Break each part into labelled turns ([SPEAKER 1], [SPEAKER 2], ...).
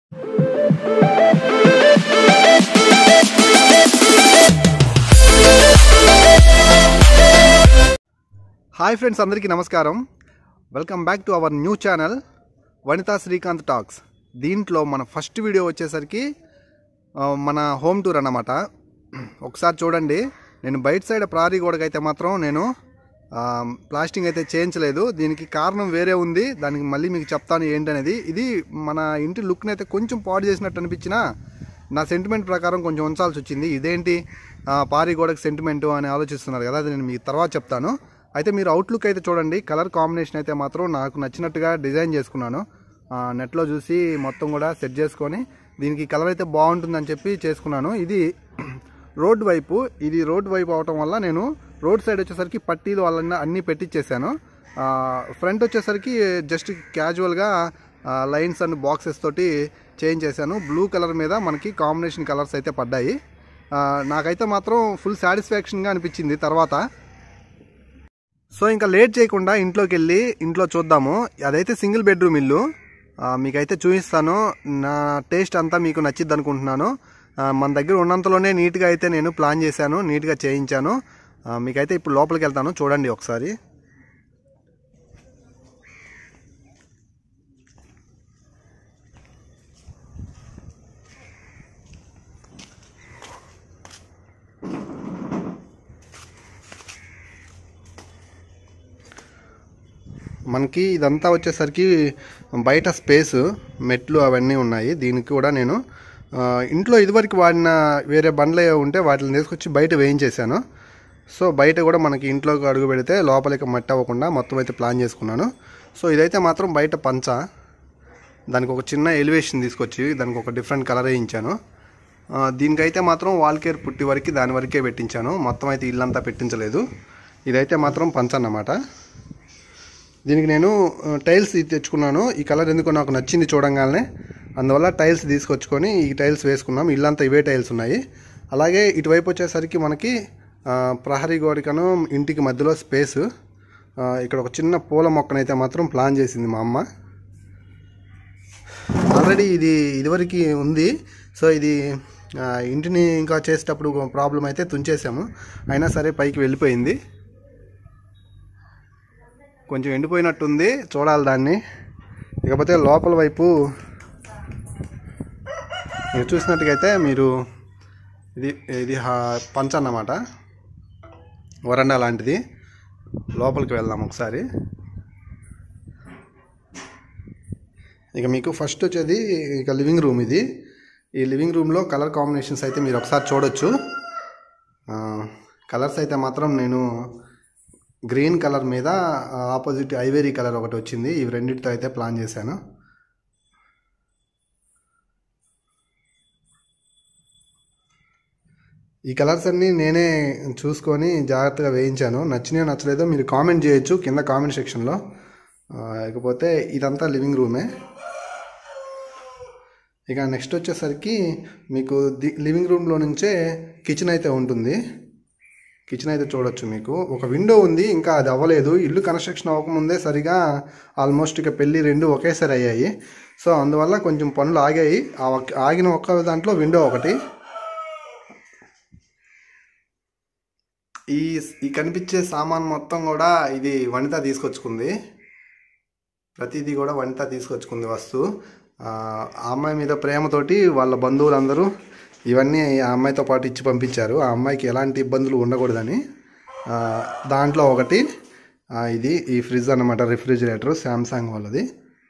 [SPEAKER 1] Hi friends అందరికీ నమస్కారం welcome back to our new channel Vanitha Srikanth talks దీంట్లో మన ఫస్ట్ వీడియో వచ్చేసరికి ఆ, మన హోమ్ టూర్ అన్నమాట ఒకసారి చూడండి నేను బయట సైడ్ ప్రారీ గోడకైతే మాత్రం నేను ఆ, ప్లాస్టింగ్ అయితే చేయించలేదు దీనికి కారణం వేరే ఉంది దానికి మళ్ళీ మీకు చెప్తాను ఏంటనేది ఇది మన ఇంటి లుక్ని అయితే కొంచెం పాడు చేసినట్టు అనిపించినా నా సెంటిమెంట్ ప్రకారం కొంచెం ఉంచాల్సి వచ్చింది ఇదేంటి ఆ, పారి గోడకి సెంటిమెంట్ అని ఆలోచిస్తున్నారు కదా అది నేను మీకు తర్వాత చెప్తాను అయితే మీరు అవుట్లుక్ అయితే చూడండి కలర్ కాంబినేషన్ అయితే మాత్రం నాకు నచ్చినట్టుగా డిజైన్ చేసుకున్నాను ఆ, నెట్లో చూసి మొత్తం కూడా సెట్ చేసుకొని దీనికి కలర్ అయితే బాగుంటుందని చెప్పి చేసుకున్నాను ఇది రోడ్ వైపు ఇది రోడ్ వైపు అవటం వల్ల నేను రోడ్ సైడ్ వచ్చేసరికి పట్టీలు వాళ్ళని అన్నీ పెట్టించేసాను ఫ్రంట్ వచ్చేసరికి జస్ట్ క్యాజువల్గా లైన్స్ అండ్ బాక్సెస్ తోటి చేంజ్ చేశాను బ్లూ కలర్ మీద మనకి కాంబినేషన్ కలర్స్ అయితే పడ్డాయి ఆ, నాకైతే మాత్రం ఫుల్ సాటిస్ఫాక్షన్గా అనిపించింది తర్వాత సో ఇంకా లేట్ చేయకుండా ఇంట్లోకి వెళ్ళి ఇంట్లో చూద్దాము అదైతే సింగిల్ బెడ్రూమ్ ఇల్లు ఆ, మీకైతే చూపిస్తాను నా టేస్ట్ అంతా మీకు నచ్చిద్ది అనుకుంటున్నాను ఆ, మన దగ్గర ఉన్నంతలోనే నీట్గా అయితే నేను ప్లాన్ చేశాను నీట్గా చేయించాను ఆ, మీకైతే ఇప్పుడు లోపలికి వెళ్తాను చూడండి ఒకసారి మనకి ఇదంతా వచ్చేసరికి బయట స్పేస్ మెట్లు అవన్నీ ఉన్నాయి దీనికి కూడా నేను ఆ, ఇంట్లో ఇదివరకు వాడిన వేరే బండ్లు ఏవో ఉంటే వాటిని తీసుకొచ్చి బయట వేయించేశాను సో బయట కూడా మనకి ఇంట్లోకి అడుగు పెడితే లోపలికి మట్టి అవ్వకుండా మొత్తం అయితే ప్లాన్ చేసుకున్నాను సో ఇదైతే మాత్రం బయట పంచ దానికి ఒక చిన్న ఎలివేషన్ తీసుకొచ్చి దానికి ఒక డిఫరెంట్ కలర్ వేయించాను ఆ, దీనికైతే మాత్రం వాల్ కేర్ పుట్టి వరకు దాని వరకే పెట్టించాను మొత్తం అయితే ఇల్లంతా పెట్టించలేదు ఇదైతే మాత్రం పంచ అన్నమాట దీనికి నేను ఆ, టైల్స్ ఇది తెచ్చుకున్నాను ఈ కలర్ ఎందుకో నాకు నచ్చింది చూడంగానే అందువల్ల టైల్స్ తీసుకొచ్చుకొని ఈ టైల్స్ వేసుకున్నాం ఇల్లంతా ఇవే టైల్స్ ఉన్నాయి అలాగే ఇటువైపు వచ్చేసరికి మనకి ఆ, ప్రహరీ గోడికను ఇంటికి మధ్యలో స్పేస్ ఆ, ఇక్కడ ఒక చిన్న పూల మొక్కనైతే మాత్రం ప్లాన్ చేసింది మా అమ్మ ఆల్రెడీ ఇది ఇదివరకు ఉంది సో ఇది ఆ, ఇంటిని ఇంకా చేసేటప్పుడు ప్రాబ్లం అయితే తుంచేసాము అయినా సరే పైకి వెళ్ళిపోయింది కొంచెం ఎండిపోయినట్టుంది చూడాలి దాన్ని ఇకపోతే లోపల వైపు మీరు చూసినట్టుగైతే మీరు ఇది ఇది హా- పంచ అన్నమాట వరండా లాంటిది లోపలికి వెళ్దాం ఒకసారి ఇక మీకు ఫస్ట్ వచ్చేది ఇక లివింగ్ రూమ్ ఇది ఈ లివింగ్ రూమ్లో కలర్ కాంబినేషన్స్ అయితే మీరు ఒకసారి చూడొచ్చు కలర్స్ అయితే మాత్రం నేను గ్రీన్ కలర్ మీద ఆపోజిట్ ఐవేరీ కలర్ ఒకటి వచ్చింది ఇవి రెండింటితో అయితే ప్లాన్ చేశాను ఈ కలర్స్ అన్నీ నేనే చూసుకొని జాగ్రత్తగా వేయించాను నచ్చినాయో నచ్చలేదో మీరు కామెంట్ చేయొచ్చు కింద కామెంట్ సెక్షన్లో ఆ, ఇకపోతే ఇదంతా లివింగ్ రూమే ఇక నెక్స్ట్ వచ్చేసరికి మీకు ది లివింగ్ రూమ్లో నుంచే కిచెన్ అయితే ఉంటుంది కిచెన్ అయితే చూడొచ్చు మీకు ఒక విండో ఉంది ఇంకా అది అవ్వలేదు ఇల్లు కన్స్ట్రక్షన్ అవ్వకముందే సరిగా ఆల్మోస్ట్ ఇక పెళ్ళి రెండు ఒకేసారి అయ్యాయి సో అందువల్ల కొంచెం పనులు ఆగాయి ఆ ఒక్క- ఆగిన ఒక్క దాంట్లో విండో ఒకటి ఈ ఈ కనిపించే సామాన్ మొత్తం కూడా ఇది వనిత తీసుకొచ్చుకుంది ప్రతిదీ కూడా వనిత తీసుకొచ్చుకుంది వస్తువు ఆ ఆ అమ్మాయి మీద ప్రేమతోటి వాళ్ళ బంధువులందరూ ఇవన్నీ ఆ అమ్మాయితో పాటు ఇచ్చి పంపించారు ఆ అమ్మాయికి ఎలాంటి ఇబ్బందులు ఉండకూడదని ఆ, దాంట్లో ఒకటి ఆ, ఇది ఈ ఫ్రిడ్జ్ అన్నమాట రిఫ్రిజిరేటర్ శాంసంగ్ వాళ్ళది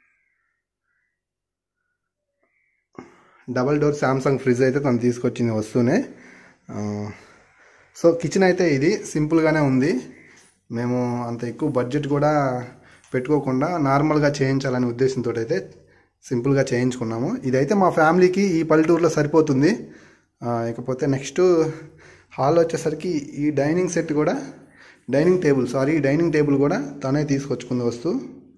[SPEAKER 1] డబల్ డోర్ శాంసంగ్ ఫ్రిడ్జ్ అయితే తను తీసుకొచ్చింది వస్తూనే ఆ, సో కిచెన్ అయితే ఇది సింపుల్గానే ఉంది మేము అంత ఎక్కువ బడ్జెట్ కూడా పెట్టుకోకుండా నార్మల్గా చేయించాలనే ఉద్దేశంతో అయితే సింపుల్గా చేయించుకున్నాము ఇదైతే మా ఫ్యామిలీకి ఈ పల్లెటూరులో సరిపోతుంది ఆ, ఇకపోతే నెక్స్ట్ హాల్ వచ్చేసరికి ఈ డైనింగ్ సెట్ కూడా dining table sorry dining table కూడా తనే తీసుకొచ్చుకుంది వస్తువు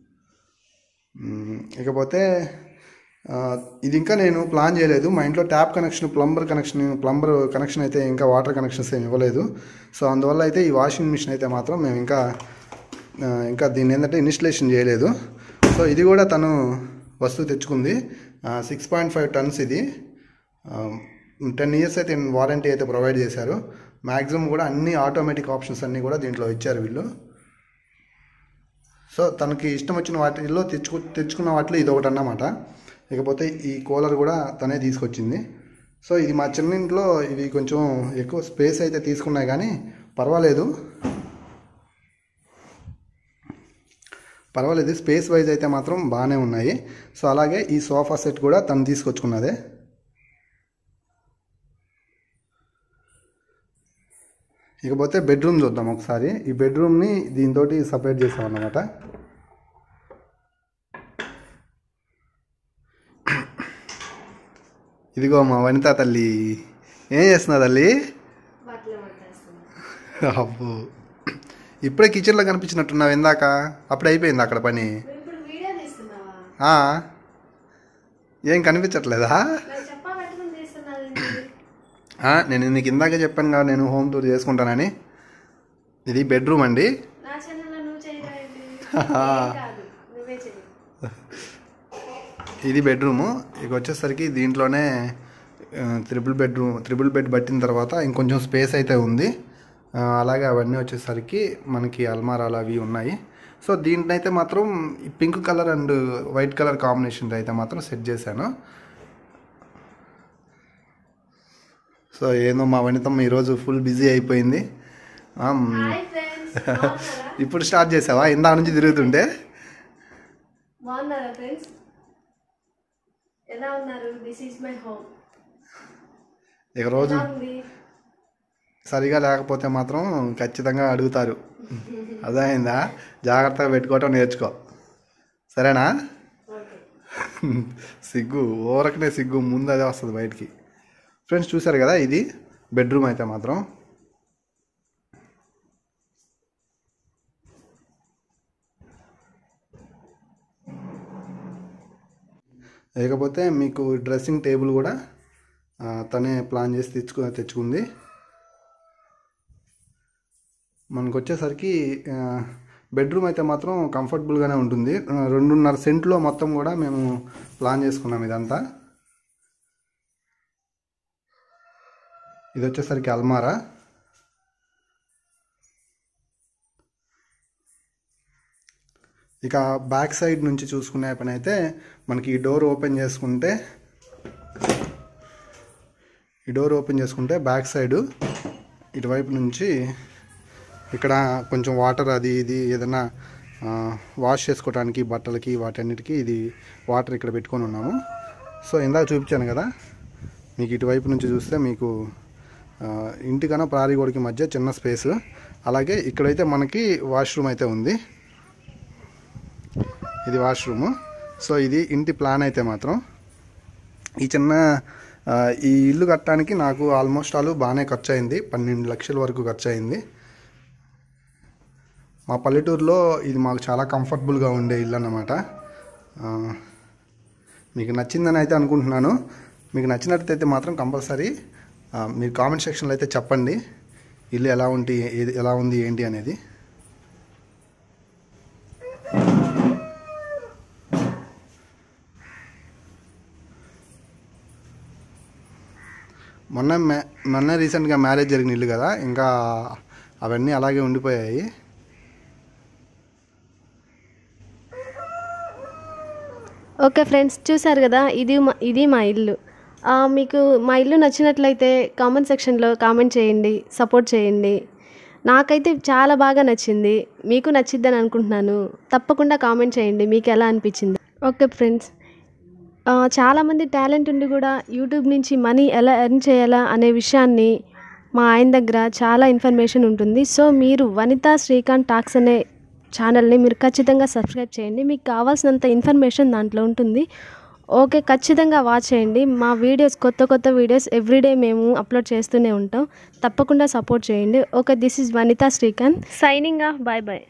[SPEAKER 1] మ్, ఇకపోతే ఆ, ఇది ఇంకా నేను ప్లాన్ చేయలేదు మా ఇంట్లో tap connection plumber connection plumber connection అయితే ఇంకా వాటర్ కనెక్షన్స్ ఏమి ఇవ్వలేదు సో అందువల్ల అయితే ఈ వాషింగ్ మిషన్ అయితే మాత్రం మేము ఇంకా ఆ, ఇంకా దీన్ని ఏంటంటే ఇన్స్టలేషన్ చేయలేదు సో ఇది కూడా తను వస్తువు తెచ్చుకుంది సిక్స్ పాయింట్ ఫైవ్ టన్స్ ఇది టెన్ ఇయర్స్ అయితే వారంటీ అయితే ప్రొవైడ్ చేశారు మ్యాక్సిమం కూడా అన్ని ఆటోమేటిక్ ఆప్షన్స్ అన్నీ కూడా దీంట్లో ఇచ్చారు వీళ్ళు సో తనకి ఇష్టం వచ్చిన వాటిల్లో తెచ్చుకు తెచ్చుకున్న వాటిలో ఇది ఒకటి అన్నమాట ఇకపోతే ఈ కూలర్ కూడా తనే తీసుకొచ్చింది సో ఇది మా చిన్న ఇంట్లో ఇవి కొంచెం ఎక్కువ స్పేస్ అయితే తీసుకున్నాయి కానీ పర్వాలేదు పర్వాలేదు స్పేస్ వైజ్ అయితే మాత్రం బాగానే ఉన్నాయి సో అలాగే ఈ సోఫా సెట్ కూడా తను తీసుకొచ్చుకున్నదే ఇకపోతే బెడ్రూమ్ చూద్దాం ఒకసారి ఈ బెడ్రూమ్ని దీంతో సపరేట్ చేసాం అన్నమాట ఇదిగో మా వనిత తల్లి ఏం చేస్తున్నా తల్లి అబ్బో ఇప్పుడే కిచెన్లో కనిపించినట్టున్నావు ఇందాక అప్పుడు అయిపోయింది అక్కడ పని
[SPEAKER 2] ఇప్పుడు వీడియో తీస్తున్నావా
[SPEAKER 1] ఆ, ఏం కనిపించట్లేదా
[SPEAKER 2] నాకు చెప్పా పెట్టుకుని తీస్తున్నావు ఏంటి?
[SPEAKER 1] ఆ, నేను నీకు ఇందాక చెప్పాను కదా నేను హోమ్ టూర్ చేసుకుంటానని ఇది బెడ్రూమ్ అండి
[SPEAKER 2] నా ఛానల్లో నువ్వు చేయరా ఏంటి? ఏం కాదు నువ్వే చెయ్యి
[SPEAKER 1] ఇది బెడ్రూము ఇక వచ్చేసరికి దీంట్లోనే త్రిబుల్ బెడ్రూమ్ త్రిబుల్ బెడ్ పట్టిన తర్వాత ఇంకొంచెం స్పేస్ అయితే ఉంది ఆ, అలాగే అవన్నీ వచ్చేసరికి మనకి అల్మారాలు అవి ఉన్నాయి సో దీంట్లో అయితే మాత్రం pink colour and white colour combination అయితే మాత్రం సెట్ చేశాను సో ఏందో మా వనితమ్మ ఈరోజు ఫుల్ బిజీ అయిపోయింది ఆమ్,
[SPEAKER 2] హాయ్ ఫ్రెండ్స్ బాగున్నారా
[SPEAKER 1] ఇప్పుడు స్టార్ట్ చేసావా ఇందా నుంచి తిరుగుతుంటే
[SPEAKER 2] బాగున్నారా ఫ్రెండ్స్ ఎలా ఉన్నారు దిస్ ఈజ్ మై హోమ్
[SPEAKER 1] ఇక రోజు
[SPEAKER 2] ఎలా ఉంది
[SPEAKER 1] సరిగా లేకపోతే మాత్రం ఖచ్చితంగా అడుగుతారు అర్థమైందా జాగ్రత్తగా పెట్టుకోవటం నేర్చుకో సరేనా
[SPEAKER 2] ఓకే
[SPEAKER 1] సిగ్గు ఓరకనే సిగ్గు ముందు అదే వస్తుంది బయటికి ఫ్రెండ్స్ చూసారు కదా ఇది బెడ్రూమ్ అయితే మాత్రం లేకపోతే మీకు డ్రెస్సింగ్ టేబుల్ కూడా ఆ, తనే ప్లాన్ చేసి తెచ్చుకు తెచ్చుకుంది మనకు వచ్చేసరికి ఆ, బెడ్రూమ్ అయితే మాత్రం కంఫర్టబుల్గానే ఉంటుంది ఆ, రెండున్నర సెంట్లో మొత్తం కూడా మేము ప్లాన్ చేసుకున్నాం ఇదంతా ఇది వచ్చేసరికి అల్మారా ఇక బ్యాక్ సైడ్ నుంచి చూసుకునే పని అయితే మనకి ఈ డోర్ ఓపెన్ చేసుకుంటే ఈ డోర్ ఓపెన్ చేసుకుంటే బ్యాక్ సైడ్ ఇటువైపు నుంచి ఇక్కడ కొంచెం వాటర్ అది ఇది ఏదైనా ఆ, వాష్ చేసుకోవడానికి బట్టలకి వాటన్నిటికీ ఇది వాటర్ ఇక్కడ పెట్టుకొని ఉన్నాము సో ఇందాక చూపించాను కదా మీకు ఇటువైపు నుంచి చూస్తే మీకు ఆ, ఇంటికన్నా ప్రారీ గోడకి మధ్య చిన్న స్పేస్ అలాగే ఇక్కడైతే మనకి వాష్రూమ్ అయితే ఉంది ఇది వాష్రూము సో ఇది ఇంటి ప్లాన్ అయితే మాత్రం ఈ చిన్న ఆ, ఈ ఇల్లు కట్టడానికి నాకు ఆల్మోస్ట్ ఆల్ బాగానే ఖర్చు అయింది పన్నెండు లక్షల వరకు ఖర్చు అయింది మా పల్లెటూరులో ఇది మాకు చాలా కంఫర్టబుల్గా ఉండే ఇల్లు అన్నమాట ఆ, మీకు నచ్చిందని అయితే అనుకుంటున్నాను మీకు నచ్చినట్లయితే మాత్రం కంపల్సరీ ఆ, మీరు కామెంట్ సెక్షన్లో అయితే చెప్పండి ఇల్లు ఎలా ఉండి ఏది ఎలా ఉంది ఏంటి అనేది మొన్న మ్యా మొన్న రీసెంట్గా మ్యారేజ్ జరిగిన ఇల్లు కదా ఇంకా అవన్నీ అలాగే ఉండిపోయాయి
[SPEAKER 2] ఓకే ఫ్రెండ్స్ చూసారు కదా ఇది మా ఇది మా ఇల్లు ఆ, మీకు మా ఇల్లు నచ్చినట్లయితే కామెంట్ సెక్షన్లో కామెంట్ చేయండి సపోర్ట్ చేయండి నాకైతే చాలా బాగా నచ్చింది మీకు నచ్చిద్దని అనుకుంటున్నాను తప్పకుండా కామెంట్ చేయండి మీకు ఎలా అనిపించింది ఓకే ఫ్రెండ్స్ ఆ, చాలామంది టాలెంట్ ఉండి కూడా యూట్యూబ్ నుంచి మనీ ఎలా ఎర్న్ చేయాలా అనే విషయాన్ని మా ఆయన దగ్గర చాలా ఇన్ఫర్మేషన్ ఉంటుంది సో మీరు వనితా శ్రీకాంత్ టాక్స్ అనే ఛానల్ని మీరు ఖచ్చితంగా సబ్స్క్రైబ్ చేయండి మీకు కావాల్సినంత ఇన్ఫర్మేషన్ దాంట్లో ఉంటుంది ఓకే ఖచ్చితంగా వాచ్ చేయండి మా వీడియోస్ కొత్త కొత్త వీడియోస్ ఎవ్రీడే మేము అప్లోడ్ చేస్తూనే ఉంటాం తప్పకుండా సపోర్ట్ చేయండి okay this is Vanitha Srikanth signing off bye bye